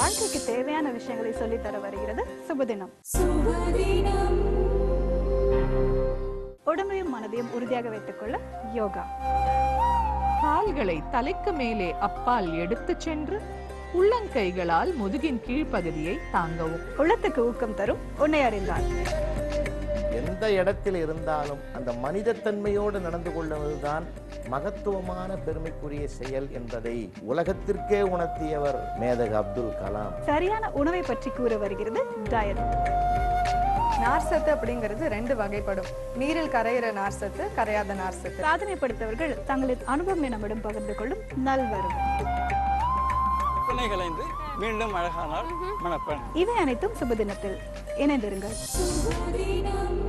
வாழ்க்கைக்கு தேவையான விஷயங்களை சொல்லித் தர வருகிறது சுபதினம் உடம்பையும் மனதையும் உறுதியாக வைத்துக் கொள்ள யோகா கால்களை தலைக்கு மேலே அப்பால் எடுத்துச் சென்று உள்ளங்கைகளால் முதுகின் கீழ்ப்பகுதியை தாங்கவும் உள்ளத்துக்கு ஊக்கம் தரும் உன்னை அறிந்தார் எந்த இடத்தில் இருந்தாலும் அந்த மனிதத்தன்மையோடு நடந்து கொள்வதுதான் மகத்துவமான பெருமைக்குரிய செயல் என்பதை உலகத்திற்கே உணர்த்தியவர் மேதக அப்துல் கலாம் சரியான உணவை பற்றி கூற வருகிறது டயட் நார்சத்து அப்படிங்கிறது ரெண்டு வகைப்படும் நீரில் கரையிற நார்சத்து கரையாத நார்சத்து சாதனை படைத்தவர்கள் தங்களின் அனுபவங்களை நம்மிடம் பகிர்ந்து கொள்ளும் நல்வரும் பிணை கலைந்து மீண்டும் அழகானால் மணப்பெண் இவை அனைத்தும் சுபதினத்தில் இணைந்திருங்கள் சுபதினம்